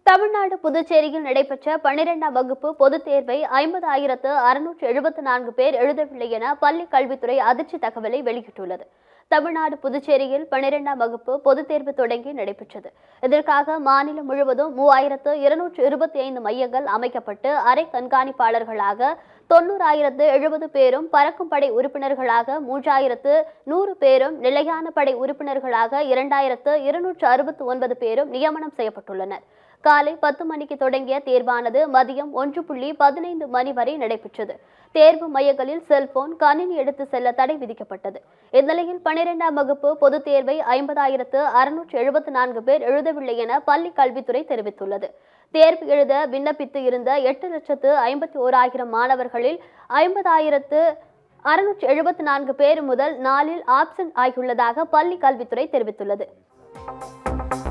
தமிழ்நாடு புதுச்சேரியில் நடைபெற்ற பன்னிரெண்டாம் வகுப்பு பொதுத் தேர்வை ஐம்பதாயிரத்து அறுநூற்று எழுபத்து நான்கு பேர் எழுதவில்லை என பள்ளி கல்வித்துறை அதிர்ச்சி தகவலை வெளியிட்டுள்ளது தமிழ்நாடு புதுச்சேரியில் பன்னிரெண்டாம் வகுப்பு பொதுத் தேர்வு தொடங்கி நடைபெற்றது இதற்காக மாநிலம் முழுவதும் மூவாயிரத்து இருநூற்று இருபத்தி ஐந்து மையங்கள் அமைக்கப்பட்டு அரை கண்காணிப்பாளர்களாக தொண்ணூறாயிரத்து எழுபது பேரும் பறக்கும் படை உறுப்பினர்களாக மூன்றாயிரத்து நூறு பேரும் நிலையான படை உறுப்பினர்களாக இரண்டாயிரத்து இருநூற்று அறுபத்து ஒன்பது பேரும் நியமனம் செய்யப்பட்டுள்ளனர் காலை பத்து மணிக்கு தொடங்கிய தேர்வானது மதியம் ஒன்று புள்ளி பதினைந்து மணி வரை நடைபெற்றது தேர்வு மையங்களில் செல்போன் கணினி எடுத்து செல்ல தடை விதிக்கப்பட்டது இந்நிலையில் பன்னிரெண்டாம் வகுப்பு பொதுத் தேர்வை ஐம்பதாயிரத்து அறுநூற்று எழுபத்து நான்கு பேர் எழுதவில்லை என பள்ளி கல்வித்துறை தெரிவித்துள்ளது தேர்வு எழுத விண்ணப்பித்து இருந்த எட்டு லட்சத்து ஐம்பத்தி ஓராயிரம் மாணவர்களில் ஐம்பதாயிரத்து அறுநூற்று எழுபத்து நான்கு பேர் முதல் நாளில் ஆப்சென்ட் ஆகியுள்ளதாக பள்ளி கல்வித்துறை தெரிவித்துள்ளது